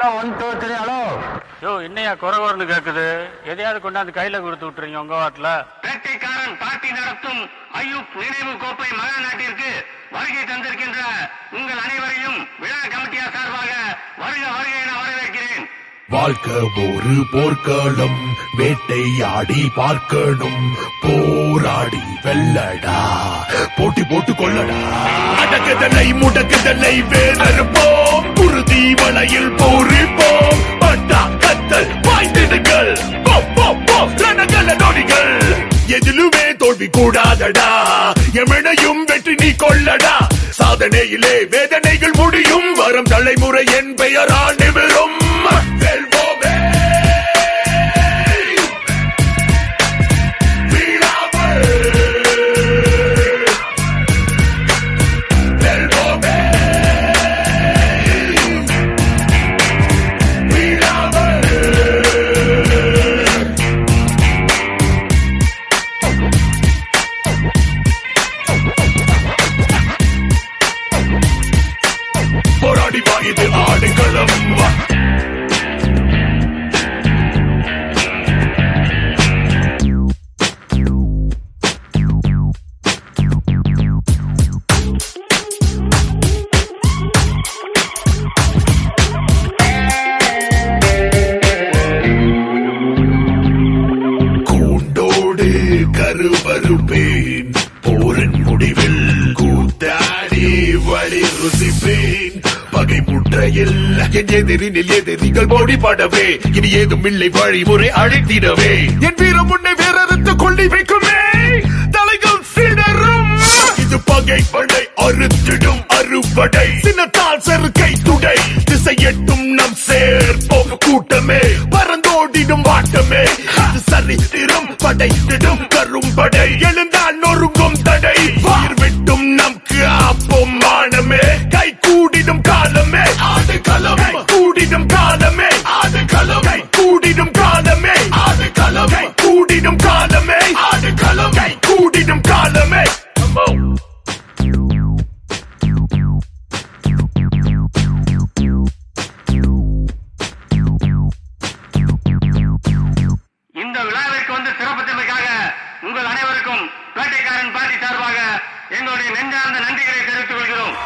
One two three hello யோ என்னையா குறை குறைன்னு கேக்குது எதையாவது கொண்டாந்து கையில கொடுத்து விட்டுறீங்க உங்க வாட்டில் வேட்டைக்காரன் பார்ட்டி நடத்தும் ஐயூப் நினைவு கோப்பை மகா நாட்டிற்கு வருகை தந்திருக்கின்ற உங்கள் அனைவரையும் விழா கமிட்டியார் சார்பாக வருக வருக என வரவேற்கிறேன் வாழ்க்கை ஒரு போர்க்களம் வேட்டையாடி பார்க்கணும் போராடி வெல்லடா போட்டி போட்டு கொள்ளடா அடக்குதலை முடக்குதலை வேலறுப்போம் குருதி வலையில் போரிப்போம் பட்டா கத்தல் பாய்ந்திடுங்கள் போ, போ, போ, ரணகல நொடிகள் எதிலுமே தோல்வி கூடாதடா எமனையும் வெற்றி நீ கொள்ளடா சாதனையிலே வேதனைகள் முடியும் வரும் தலைமுறை என் பெயரால் நிமிரும் வெல்வோமே வீழாமல் வெல்வோமே வீழாமல் போராடி வா இது ஆடுகளம் வா கூண்டோடு கருவறுப்பேன் போரின் முடிவில் கூத்தாடி வழி ருசிப்பேன் பகை முற்றையில் என் எதிரினில் எதிரிகள் மோடிப்படவே இனி ஏதும் இல்லை வழிமுறை அழைத்திடவே என் வீரம் முன்னே வேறறுத்து கொள்ளி வைக்குமே தலைகள் சிதறும் இது பகை படை அறுத்திடும் அறுவடை சின்னத்தால் செருக்கை துடை திசை எட்டும் நம் சேர் போக கூட்டமே பறந்தோடிடும் வாட்டமே இது சரித்திரம் படைத்திடும் கரும்படை எழுந்தால் நொறுங்கும் தடை வார் விட்டும் நம்க்கு ஆப்போம் மானமே கை கூடிடும் காலமே ஆடு களம் கை கூடிடும் காலமே ஆடு களம் கை கூடிடும் காலமே ஆடு களம் கை கூடிடும் காலமே ஆடு களம் கை கூடிடும் காலமே Come on. இந்த விழாவிற்கு வந்து சிறப்பித்தமைக்காக உங்கள் அனைவருக்கும் வேட்டைக்காரன் பார்ட்டி சார்பாக எங்களுடைய நெஞ்சார்ந்த நன்றிகளை தெரிவித்துக் கொள்கிறோம்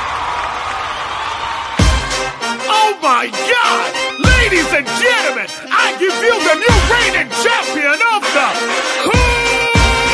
Oh my God! Ladies and gentlemen, I give you the new reigning champion of the Hood!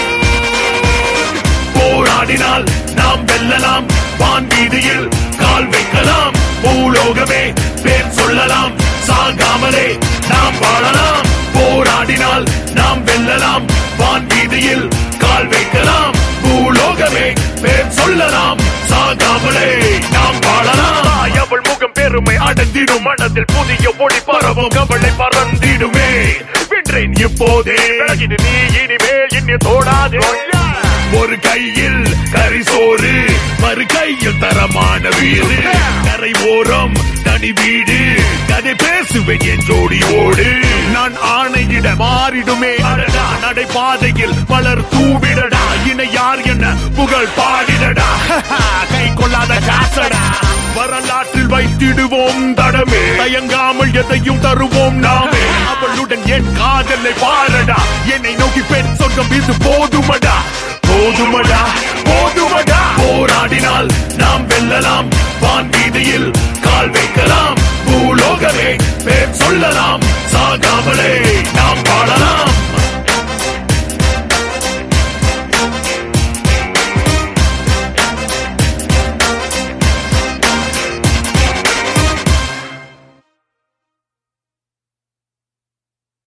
போராடினால் நாம் வெல்லலாம் வான் வீதியில் கால் வைக்கலாம் பூலோகமே பேர் சொல்லலாம் சாகாமலே நாம் வாழலாம் போராடினால் நாம் வெல்லலாம் வான் வீதியில் கால் வைக்கலாம் பூலோகமே பேர் சொல்லலாம் சாகாமலே நாம் வாழலாம் அவள் முகம் பெருமை அடைந்திடும் மனதில் புதிய ஒளி பரவும் கவலை பறந்திடுமே வென்றேன் இப்போதே விலகிடு நீ இனிமேல் என்னை தோடாதே ஒரு கையில் கரிசோறு மறு கையில் தரமான வீடு கரை ஓரம் தனி வீடு கதை பேசுவேன் என் ஜோடியோடு நான் ஆணையிட மாறிடுமே அடடா நடைபாதையில் மலர் தூவிடடா இணை யார் என்ன புகழ் பாடிடடா கை கொள்ளாத காசடா வரலாற்றில் வைத்திடுவோம் தடமே தயங்காமல் எதையும் தருவோம் நாமே அவளுடன் என் காதலை பாரடா என்னை நோக்கி பெண் சொர்க்கம் இது போதுமடா போதுமடா போதுமடா போராடினால் நாம் வெல்லலாம் வான் வீதியில் கால் வைக்கலாம் பூலோகமே பேர் சொல்லலாம் சாகாமலே